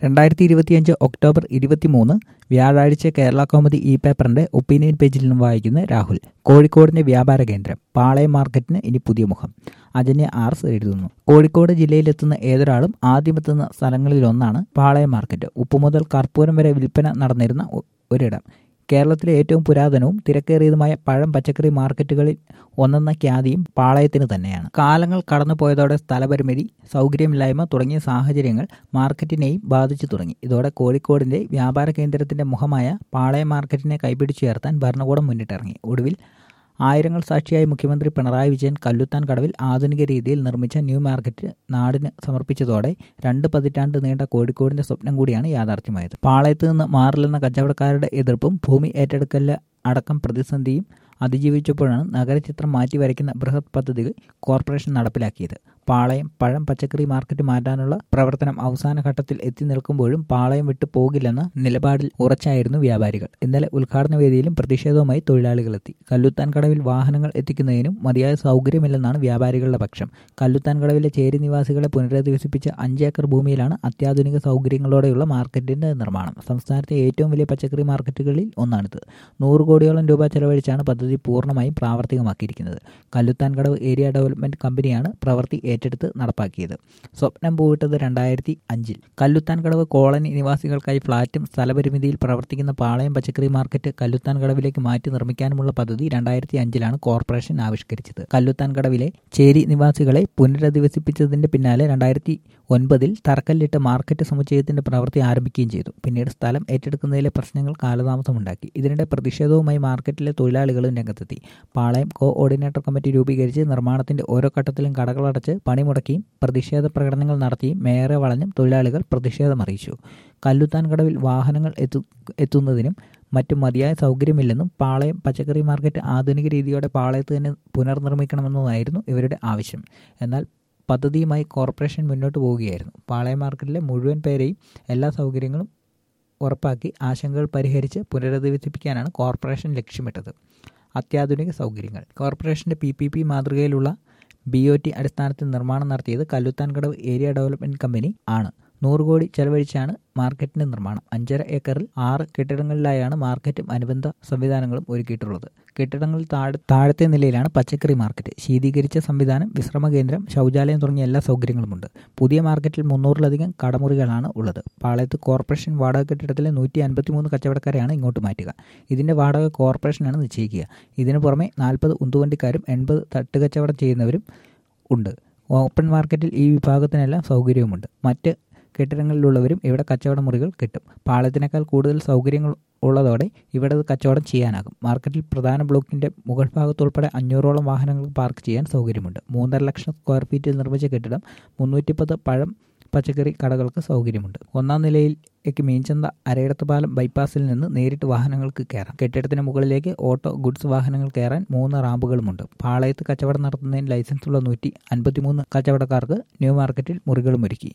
രണ്ടായിരത്തി ഇരുപത്തിയഞ്ച് ഒക്ടോബർ ഇരുപത്തിമൂന്ന് വ്യാഴാഴ്ച കേരള കൗമുദി ഇ പേപ്പറിന്റെ ഒപ്പീനിയൻ പേജിൽ നിന്നും വായിക്കുന്ന രാഹുൽ കോഴിക്കോടിന്റെ വ്യാപാര കേന്ദ്രം പാളയം മാർക്കറ്റിന് ഇനി പുതിയ മുഖം അജന്യ ആർസ് എഴുതുന്നു കോഴിക്കോട് ജില്ലയിലെത്തുന്ന ഏതൊരാളും ആദ്യമെത്തുന്ന സ്ഥലങ്ങളിലൊന്നാണ് പാളയം മാർക്കറ്റ് ഉപ്പു മുതൽ കർപ്പൂരം വരെ വിൽപ്പന നടന്നിരുന്ന ഒ- ഒരിടം കേരളത്തിലെ ഏറ്റവും പുരാതനവും തിരക്കേറിയതുമായ പഴം പച്ചക്കറി മാർക്കറ്റുകളിൽ ഒന്നെന്ന ഖ്യാതിയും പാളയത്തിന് തന്നെയാണ് കാലങ്ങൾ കടന്നുപോയതോടെ സ്ഥലപരിമിതി സൗകര്യമില്ലായ്മ തുടങ്ങിയ സാഹചര്യങ്ങൾ മാർക്കറ്റിനെയും ബാധിച്ചു തുടങ്ങി ഇതോടെ കോഴിക്കോടിന്റെ വ്യാപാര കേന്ദ്രത്തിന്റെ മുഖമായ പാളയം മാർക്കറ്റിനെ കൈപിടിച്ചുയർത്താൻ ഭരണകൂടം മുന്നിട്ടിറങ്ങി ഒടുവിൽ ആയിരങ്ങൾ സാക്ഷിയായി മുഖ്യമന്ത്രി പിണറായി വിജയൻ കല്ലുത്താൻ കടവിൽ ആധുനിക രീതിയിൽ നിർമ്മിച്ച ന്യൂ മാർക്കറ്റ് നാടിന് സമർപ്പിച്ചതോടെ രണ്ട് പതിറ്റാണ്ട് നീണ്ട കോഴിക്കോടിന്റെ സ്വപ്നം കൂടിയാണ് യാഥാർത്ഥ്യമായത് പാളയത്ത് നിന്ന് മാറില്ലെന്ന കച്ചവടക്കാരുടെ എതിർപ്പും ഭൂമി ഏറ്റെടുക്കല് അടക്കം പ്രതിസന്ധിയും അതിജീവിച്ചപ്പോഴാണ് നഗരചിത്രം മാറ്റി വരയ്ക്കുന്ന ബൃഹത് പദ്ധതികൾ കോർപ്പറേഷൻ നടപ്പിലാക്കിയത് പാളയം പഴം പച്ചക്കറി മാർക്കറ്റ് മാറ്റാനുള്ള പ്രവർത്തനം അവസാന ഘട്ടത്തിൽ എത്തി നിൽക്കുമ്പോഴും പാളയം വിട്ടു പോകില്ലെന്ന നിലപാടിൽ ഉറച്ചായിരുന്നു വ്യാപാരികൾ ഇന്നലെ ഉദ്ഘാടന വേദിയിലും പ്രതിഷേധവുമായി തൊഴിലാളികളെത്തി കല്ലുത്താൻ കടവിൽ വാഹനങ്ങൾ എത്തിക്കുന്നതിനും മതിയായ സൗകര്യമില്ലെന്നാണ് വ്യാപാരികളുടെ പക്ഷം കല്ലുത്താൻ കടവിലെ ചേരി നിവാസികളെ പുനരധിവസിപ്പിച്ച അഞ്ച് ഏക്കർ ഭൂമിയിലാണ് അത്യാധുനിക സൗകര്യങ്ങളോടെയുള്ള മാർക്കറ്റിന്റെ നിർമ്മാണം സംസ്ഥാനത്തെ ഏറ്റവും വലിയ പച്ചക്കറി മാർക്കറ്റുകളിൽ ഒന്നാണിത് നൂറ് കോടിയോളം രൂപ ചെലവഴിച്ചാണ് പദ്ധതി പൂർണ്ണമായും പ്രാവർത്തികമാക്കിയിരിക്കുന്നത് കല്ലുത്താൻ കടവ് ഏരിയ ഡെവലപ്മെന്റ് കമ്പനിയാണ് പ്രവൃത്തി ഏറ്റെടുത്ത് നടപ്പാക്കിയത് സ്വപ്നം പൂവിട്ടത് രണ്ടായിരത്തി അഞ്ചിൽ കല്ലുത്താൻ കടവ് കോളനി നിവാസികൾക്കായി ഫ്ളാറ്റും സ്ഥലപരിമിതിയിൽ പ്രവർത്തിക്കുന്ന പാളയം പച്ചക്കറി മാർക്കറ്റ് കല്ലുത്താൻ കടവിലേക്ക് മാറ്റി നിർമ്മിക്കാനുമുള്ള പദ്ധതി രണ്ടായിരത്തി അഞ്ചിലാണ് കോർപ്പറേഷൻ ആവിഷ്കരിച്ചത് കല്ലുത്താൻ കടവിലെ ചേരി നിവാസികളെ പുനരധിവസിപ്പിച്ചതിന്റെ പിന്നാലെ രണ്ടായിരത്തി ഒൻപതിൽ തറക്കല്ലിട്ട് മാർക്കറ്റ് സമുച്ചയത്തിന്റെ പ്രവൃത്തി ആരംഭിക്കുകയും ചെയ്തു പിന്നീട് സ്ഥലം ഏറ്റെടുക്കുന്നതിലെ പ്രശ്നങ്ങൾ കാലതാമസമുണ്ടാക്കി ഇതിനിടെ പ്രതിഷേധവുമായി മാർക്കറ്റിലെ തൊഴിലാളികളും രംഗത്തെത്തി പാളയം കോ ഓർഡിനേറ്റർ കമ്മിറ്റി രൂപീകരിച്ച് നിർമ്മാണത്തിന്റെ ഓരോ ഘട്ടത്തിലും കടകളടച്ച് പണിമുടക്കിയും പ്രതിഷേധ പ്രകടനങ്ങൾ നടത്തിയും മേയറെ വളഞ്ഞും തൊഴിലാളികൾ പ്രതിഷേധം അറിയിച്ചു കല്ലുത്താൻ കടവിൽ വാഹനങ്ങൾ എത്തു എത്തുന്നതിനും മറ്റും മതിയായ സൗകര്യമില്ലെന്നും പാളയം പച്ചക്കറി മാർക്കറ്റ് ആധുനിക രീതിയോടെ പാളയത്ത് തന്നെ പുനർനിർമ്മിക്കണമെന്നതായിരുന്നു ഇവരുടെ ആവശ്യം എന്നാൽ പദ്ധതിയുമായി കോർപ്പറേഷൻ മുന്നോട്ട് പോവുകയായിരുന്നു പാളയം മാർക്കറ്റിലെ മുഴുവൻ പേരെയും എല്ലാ സൗകര്യങ്ങളും ഉറപ്പാക്കി ആശങ്കകൾ പരിഹരിച്ച് പുനരധിവസിപ്പിക്കാനാണ് കോർപ്പറേഷൻ ലക്ഷ്യമിട്ടത് അത്യാധുനിക സൗകര്യങ്ങൾ കോർപ്പറേഷന്റെ പി പി പി മാതൃകയിലുള്ള ബി ഒ ടി അടിസ്ഥാനത്തിൽ നിർമ്മാണം നടത്തിയത് കല്ലുത്താൻകടവ് ഏരിയ ഡെവലപ്മെന്റ് കമ്പനി ആണ് നൂറ് കോടി ചെലവഴിച്ചാണ് മാർക്കറ്റിന്റെ നിർമ്മാണം അഞ്ചര ഏക്കറിൽ ആറ് കെട്ടിടങ്ങളിലായാണ് മാർക്കറ്റും അനുബന്ധ സംവിധാനങ്ങളും ഒരുക്കിയിട്ടുള്ളത് കെട്ടിടങ്ങളിൽ താഴെ താഴത്തെ നിലയിലാണ് പച്ചക്കറി മാർക്കറ്റ് ശീതീകരിച്ച സംവിധാനം വിശ്രമ കേന്ദ്രം ശൗചാലയം തുടങ്ങിയ എല്ലാ സൗകര്യങ്ങളുമുണ്ട് പുതിയ മാർക്കറ്റിൽ മുന്നൂറിലധികം കടമുറികളാണ് ഉള്ളത് പാളയത്ത് കോർപ്പറേഷൻ വാടക കെട്ടിടത്തിലെ നൂറ്റി അൻപത്തിമൂന്ന് കച്ചവടക്കാരെയാണ് ഇങ്ങോട്ട് മാറ്റുക ഇതിന്റെ വാടക കോർപ്പറേഷനാണ് നിശ്ചയിക്കുക ഇതിനു പുറമെ നാൽപ്പത് ഉന്തുവണ്ടിക്കാരും എൺപത് തട്ടുകച്ചവടം ചെയ്യുന്നവരും ഉണ്ട് ഓപ്പൺ മാർക്കറ്റിൽ ഈ വിഭാഗത്തിനെല്ലാം സൗകര്യവുമുണ്ട് മറ്റ് കെട്ടിടങ്ങളിലുള്ളവരും ഇവിടെ കച്ചവട മുറികൾ കിട്ടും പാളയത്തിനേക്കാൾ കൂടുതൽ സൗകര്യങ്ങൾ ഉള്ളതോടെ ഇവിടെ കച്ചവടം ചെയ്യാനാകും മാർക്കറ്റിൽ പ്രധാന ബ്ലോക്കിന്റെ മുകൾ ഭാഗത്തുൾപ്പെടെ അഞ്ഞൂറോളം വാഹനങ്ങൾ പാർക്ക് ചെയ്യാൻ സൗകര്യമുണ്ട് മൂന്നര ലക്ഷം സ്ക്വയർ ഫീറ്റിൽ നിർമ്മിച്ച കെട്ടിടം മുന്നൂറ്റിപ്പത്ത് പഴം പച്ചക്കറി കടകൾക്ക് സൗകര്യമുണ്ട് ഒന്നാം നിലയിലേക്ക് മീൻചന്ത അരയിടത്ത് പാലം ബൈപ്പാസിൽ നിന്ന് നേരിട്ട് വാഹനങ്ങൾക്ക് കയറാം കെട്ടിടത്തിന് മുകളിലേക്ക് ഓട്ടോ ഗുഡ്സ് വാഹനങ്ങൾ കയറാൻ മൂന്ന് റാമ്പുകളുമുണ്ട് പാളയത്ത് കച്ചവടം നടത്തുന്നതിന് ലൈസൻസുള്ള നൂറ്റി അൻപത്തിമൂന്ന് കച്ചവടക്കാർക്ക് ന്യൂ മാർക്കറ്റിൽ മുറികളും ഒരുക്കി